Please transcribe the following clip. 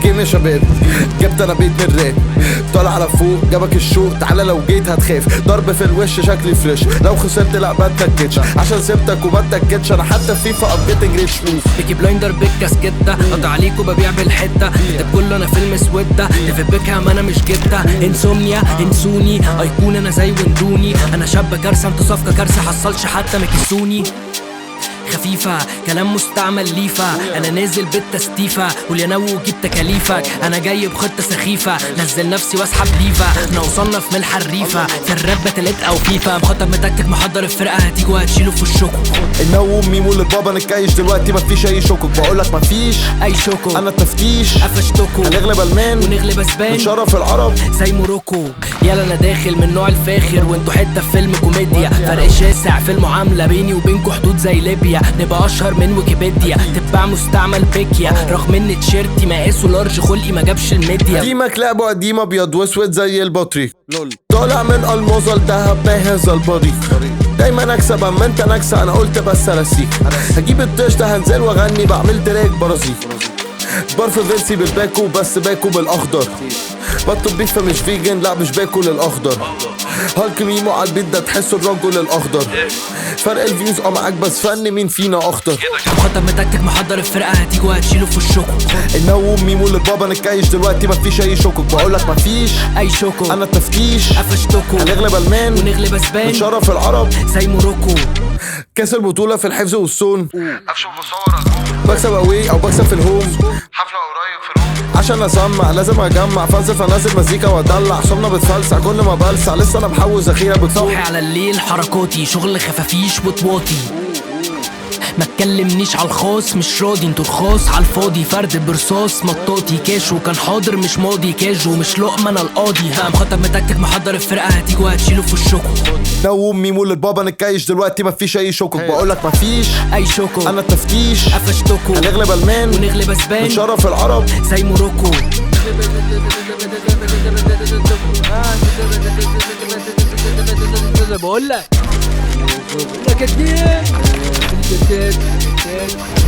الجن شباب جبت انا بيت من راب طالع على فوق جابك الشوق تعالى لو جيت هتخاف ضرب في الوش شكلي فريش لو خسرت لا ما اتكتش عشان سبتك وما اتكتش انا حتى في فيفا ابديتنج ريتش بيكي بلايندر بالكاسكتة قطع عليكوا ببيع بالحتة كتب كله انا فيلم سودة ديفيد بيكهام انا مش جتة انسومنيا انسوني ايقون انا زي وندوني انا شاب كارثة انتوا صفقة كارثة حصلش حتى مكسوني خفيفة كلام مستعمل ليفا انا نازل بالتستيفة قول يا نو جيب تكاليفك انا جاي بخطة سخيفة نزل نفسي واسحب ليفا احنا وصلنا في ملح الريفة في الراب بتلات او فيفا مخطط متكتك محضر الفرقة هتيجوا هتشيلوا في وشكوا النوم ميمو للبابا نتكيش دلوقتي مفيش اي شكوك بقولك مفيش اي شوكو انا التفتيش قفشتكوا هنغلب المان ونغلب اسبان نشرف العرب زي موروكو يلا انا داخل من نوع الفاخر وانتوا حته في فيلم كوميديا فرق شاسع في المعامله بيني وبينكوا حدود زي ليبيا نبقى اشهر من ويكيبيديا تتباع مستعمل بيكيا رغم ان تيشيرتي مقاسه لارج خلقي ما جابش الميديا قديمك لعبه قديم ابيض واسود زي البطريق طالع من الموزه لدهب ما هذا البريق دايما اكسب اما انت نكسه انا قلت بس ارسيك هجيب الطش ده هنزل واغني بعمل تراك برازيل برف فينسي بالباكو بس باكو بالاخضر بطلب بيف مش فيجن لا مش باكل الاخضر هالك ميمو على البيت ده تحسه الرجل الاخضر فرق الفيوز اه معاك بس فن مين فينا اخطر مخطط متكتك محضر الفرقه هتيجوا هتشيلوا في وشكوا النوم ميمو للبابا نتكيش دلوقتي مفيش اي شكوك بقولك مفيش اي شوكو انا التفتيش قفشتكوا هنغلب المان ونغلب اسبان نشرف العرب زي موروكو كاس البطولة في الحفظ والصون بكسب اوي او بكسب في الهوم حفلة قريب في الروم عشان اسمع لازم اجمع فلسفة انزل مزيكا وادلع صمنا بتفلسع كل ما بلسع لسه انا بحوز اخيرا صاحي بتصوحي على الليل حركاتي شغل خفافيش وطواطي ما تكلمنيش على الخاص مش راضي انتوا رخاص على الفاضي فرد برصاص مطاطي كاشو كان حاضر مش ماضي كاجو مش لقمة انا القاضي ها مخطط متكتك محضر الفرقة هتيجوا هتشيلوا في وشكوا نوم ميمو للبابا نتكيش دلوقتي مفيش اي شكوك بقولك مفيش اي شوكو انا التفتيش قفشتكوا هنغلب المان ونغلب اسبان نشرف العرب زي موروكو بقول لك لك